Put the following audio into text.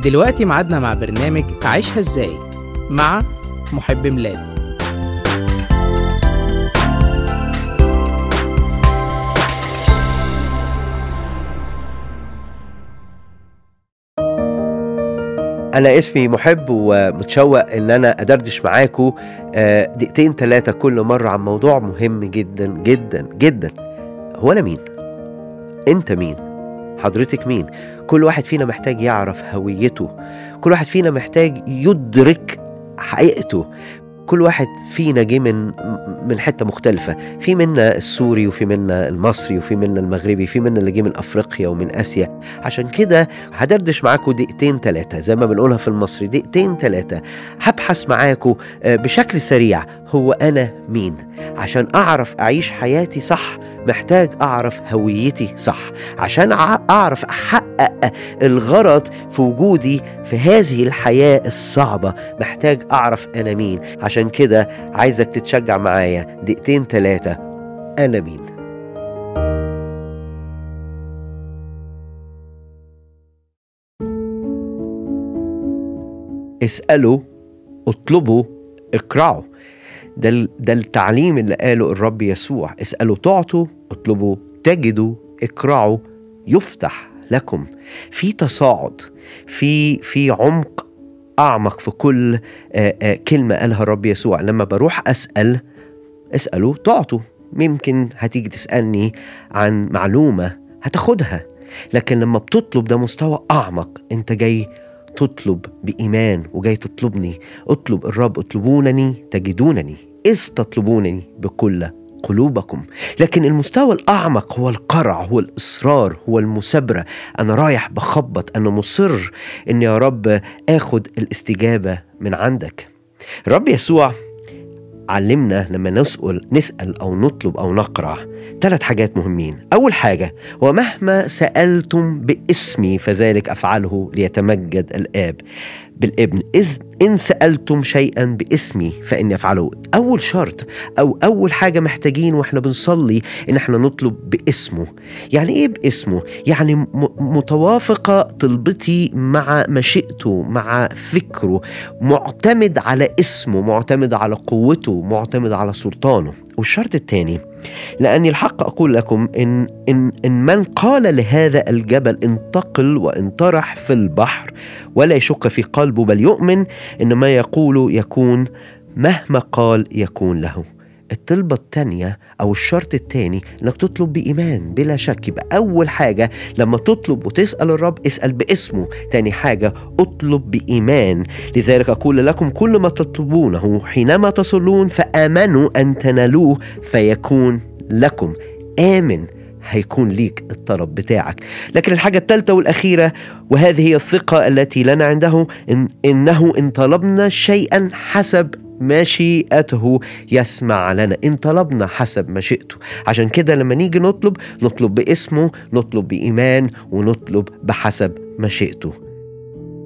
دلوقتي ميعادنا مع برنامج عيشها ازاي مع محب ميلاد أنا اسمي محب ومتشوق إن أنا أدردش معاكم آه، دقيقتين ثلاثة كل مرة عن موضوع مهم جدا جدا جدا هو أنا مين؟ أنت مين؟ حضرتك مين؟ كل واحد فينا محتاج يعرف هويته كل واحد فينا محتاج يدرك حقيقته كل واحد فينا جه من من حته مختلفه في منا السوري وفي منا المصري وفي منا المغربي في منا اللي جه من افريقيا ومن اسيا عشان كده هدردش معاكم دقيقتين ثلاثه زي ما بنقولها في المصري دقيقتين ثلاثه هبحث معاكم آه، بشكل سريع هو انا مين عشان اعرف اعيش حياتي صح محتاج اعرف هويتي صح عشان أع- اعرف احقق الغرض في وجودي في هذه الحياه الصعبه محتاج اعرف انا مين عشان كده عايزك تتشجع معايا دقيقتين ثلاثه انا مين اسالوا اطلبوا اقرعوا ده ال- ده التعليم اللي قاله الرب يسوع اسالوا تعطوا اطلبوا تجدوا اقرعوا يفتح لكم في تصاعد في في عمق اعمق في كل آه، آه، كلمه قالها الرب يسوع لما بروح اسال اسالوا تعطوا ممكن هتيجي تسالني عن معلومه هتاخدها لكن لما بتطلب ده مستوى اعمق انت جاي تطلب بايمان وجاي تطلبني اطلب الرب اطلبونني تجدونني اذ تطلبونني بكل قلوبكم لكن المستوى الاعمق هو القرع هو الاصرار هو المثابره انا رايح بخبط انا مصر ان يا رب اخد الاستجابه من عندك الرب يسوع علمنا لما نسأل نسأل أو نطلب أو نقرع ثلاث حاجات مهمين أول حاجة ومهما سألتم باسمي فذلك أفعله ليتمجد الآب بالابن إذ إن سألتم شيئا باسمي فإني أفعله أول شرط أو أول حاجة محتاجين وإحنا بنصلي إن إحنا نطلب باسمه يعني إيه باسمه؟ يعني م- متوافقة طلبتي مع مشيئته مع فكره معتمد على اسمه معتمد على قوته معتمد على سلطانه والشرط الثاني لأني الحق أقول لكم إن, إن, إن من قال لهذا الجبل انتقل وانطرح في البحر ولا يشك في قلبه بل يؤمن إن ما يقول يكون مهما قال يكون له الطلبة التانية أو الشرط التاني إنك تطلب بإيمان بلا شك يبقى أول حاجة لما تطلب وتسأل الرب اسأل باسمه تاني حاجة اطلب بإيمان لذلك أقول لكم كل ما تطلبونه حينما تصلون فآمنوا أن تنالوه فيكون لكم آمن هيكون ليك الطلب بتاعك لكن الحاجة الثالثة والأخيرة وهذه هي الثقة التي لنا عنده إن إنه إن طلبنا شيئا حسب مشيئته يسمع لنا إن طلبنا حسب مشيئته عشان كده لما نيجي نطلب نطلب باسمه نطلب بإيمان ونطلب بحسب مشيئته